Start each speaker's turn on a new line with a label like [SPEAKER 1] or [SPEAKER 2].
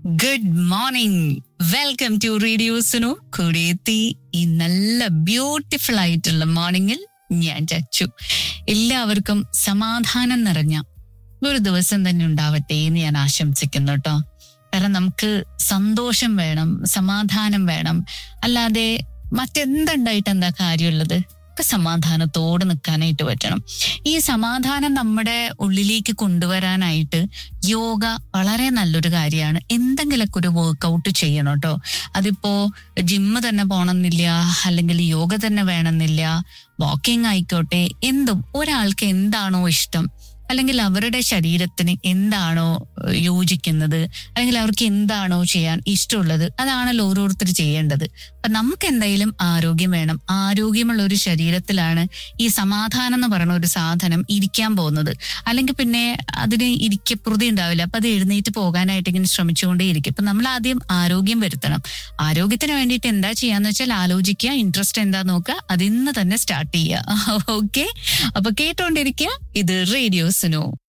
[SPEAKER 1] good morning welcome to radio Sunu കൂടെ എത്തി ഈ നല്ല ബ്യൂട്ടിഫുൾ ആയിട്ടുള്ള മോർണിംഗിൽ ഞാൻ ചച്ചു എല്ലാവർക്കും സമാധാനം നിറഞ്ഞ ഒരു ദിവസം തന്നെ ഉണ്ടാവട്ടെ എന്ന് ഞാൻ ആശംസിക്കുന്നു കേട്ടോ കാരണം നമുക്ക് സന്തോഷം വേണം സമാധാനം വേണം അല്ലാതെ മറ്റെന്തുണ്ടായിട്ട് എന്താ കാര്യമുള്ളത് ഒക്കെ സമാധാനത്തോടെ നിൽക്കാനായിട്ട് പറ്റണം ഈ സമാധാനം നമ്മുടെ ഉള്ളിലേക്ക് കൊണ്ടുവരാനായിട്ട് യോഗ വളരെ നല്ലൊരു കാര്യമാണ് എന്തെങ്കിലുമൊക്കെ ഒരു വർക്കൗട്ട് ചെയ്യണം കേട്ടോ അതിപ്പോ ജിമ്മ് തന്നെ പോണമെന്നില്ല അല്ലെങ്കിൽ യോഗ തന്നെ വേണമെന്നില്ല വാക്കിംഗ് ആയിക്കോട്ടെ എന്തും ഒരാൾക്ക് എന്താണോ ഇഷ്ടം അല്ലെങ്കിൽ അവരുടെ ശരീരത്തിന് എന്താണോ ഏഹ്, യോജിക്കുന്നത് അല്ലെങ്കിൽ അവർക്ക് എന്താണോ ചെയ്യാൻ ഇഷ്ടമുള്ളത് അതാണല്ലോ ഓരോരുത്തർ ചെയ്യേണ്ടത് അപ്പൊ നമുക്ക് എന്തായാലും ആരോഗ്യം വേണം ആരോഗ്യമുള്ള ഒരു ശരീരത്തിലാണ് ഈ സമാധാനം എന്ന് പറയുന്ന ഒരു സാധനം ഇരിക്കാൻ പോകുന്നത് അല്ലെങ്കിൽ പിന്നെ അതിന് ഇരിക്കപ്രതി ഉണ്ടാവില്ല അപ്പൊ അത് എഴുന്നേറ്റ് പോകാനായിട്ട് ഇങ്ങനെ ശ്രമിച്ചുകൊണ്ടേയിരിക്കും അപ്പൊ നമ്മൾ ആദ്യം ആരോഗ്യം വരുത്തണം ആരോഗ്യത്തിന് വേണ്ടിയിട്ട് എന്താ ചെയ്യാന്ന് വെച്ചാൽ ആലോചിക്കുക ഇൻട്രസ്റ്റ് എന്താ നോക്കുക അതിന്ന് തന്നെ സ്റ്റാർട്ട് ചെയ്യുക ഓക്കെ അപ്പൊ കേട്ടോണ്ടിരിക്കുക ഇത് റേഡിയോ സുനോ